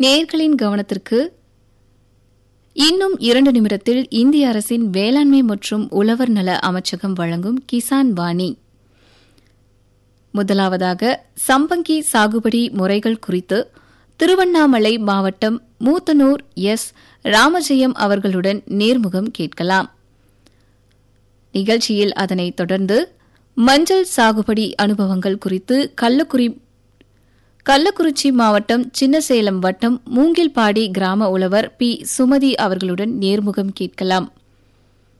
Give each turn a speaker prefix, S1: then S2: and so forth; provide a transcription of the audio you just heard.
S1: நேர்களின் கவனத்திற்கு இன்னும் இரண்டு நிமிடத்தில் இந்திய அரசின் வேளாண்மை மற்றும் உழவர் நல அமைச்சகம் வழங்கும் கிசான் வாணி முதலாவதாக சம்பங்கி சாகுபடி முறைகள் குறித்து திருவண்ணாமலை மாவட்டம் மூத்தனூர் எஸ் ராமஜெயம் அவர்களுடன் நேர்முகம் கேட்கலாம் நிகழ்ச்சியில் அதனைத் தொடர்ந்து மஞ்சள் சாகுபடி அனுபவங்கள் குறித்து கள்ளக்குறி கள்ளக்குறிச்சி மாவட்டம் சின்னசேலம் வட்டம் மூங்கில்பாடி கிராம உழவர் பி சுமதி அவர்களுடன் நேர்முகம் கேட்கலாம்